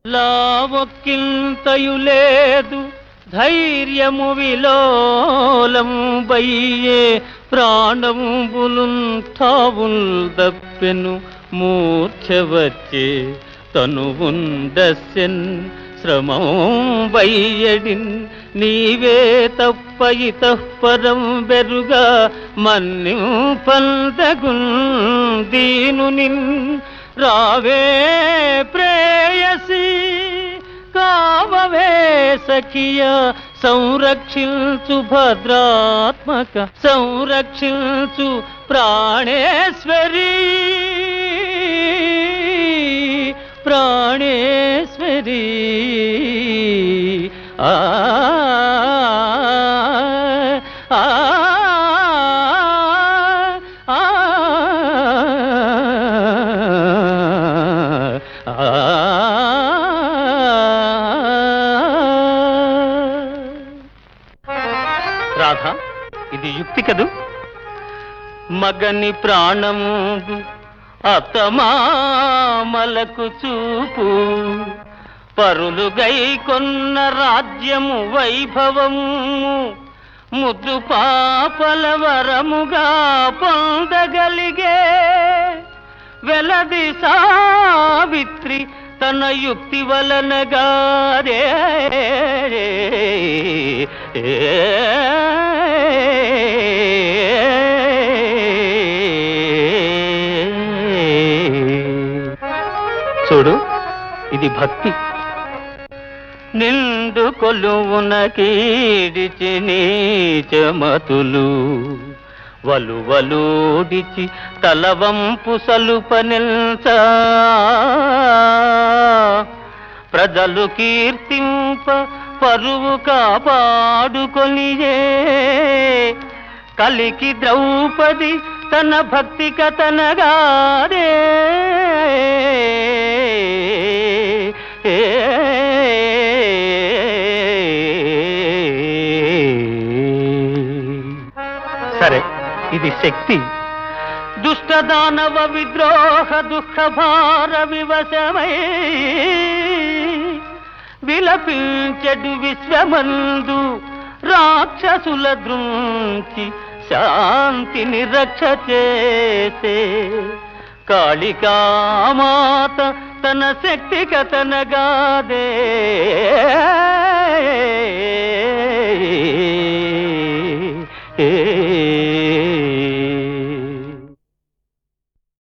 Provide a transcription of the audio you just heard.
లావొక్కింతయు లేదు ధైర్యము విలోలం బయ్యే ప్రాణంబులున్ తావుల్ దప్పెను మూర్ఛ వచ్చే తనువుండస్యన్ శ్రమం వయ్యడిన్ నీవే తప్ప ఇతఃపరం బెరుగా మన్నిం పందగున్ దీనునిన్ రావే ప్రేయసి కావవే సఖియ సంరక్షించు భద్రాత్మక సంరక్షించు ప్రాణేశ్వరి ప్రాణేశ్వరి ఆ ఆ, ఆ, రాధా ఇది యుక్తి కదూ మగని ప్రాణముడు అతమామలకు చూపు పరులుగై కొన్న రాజ్యము వైభవము ముద్దు పాపల వరముగా పొందగలిగే వెలది సావిత్రి తన యుక్తి వలనగారే చూడు ఇది భక్తి నిండు కొలువున కీడిచి నీచమతులు వలువలోడిచి తలవంపు సలుపనిల్చ ప్రజలు కీర్తింప పరువు కాపాడుకొనియే కలికి ద్రౌపది తన భక్తి కథనగారే సరే ఇది శక్తి దుష్ట దానవ విద్రోహ దుఃఖ భార వివశమై విలపించెడు విశ్వమందు రాక్షసుల దృంచి శాంతిని రక్ష చేసే కాళికామాత తన శక్తి కథనగాదే ఏ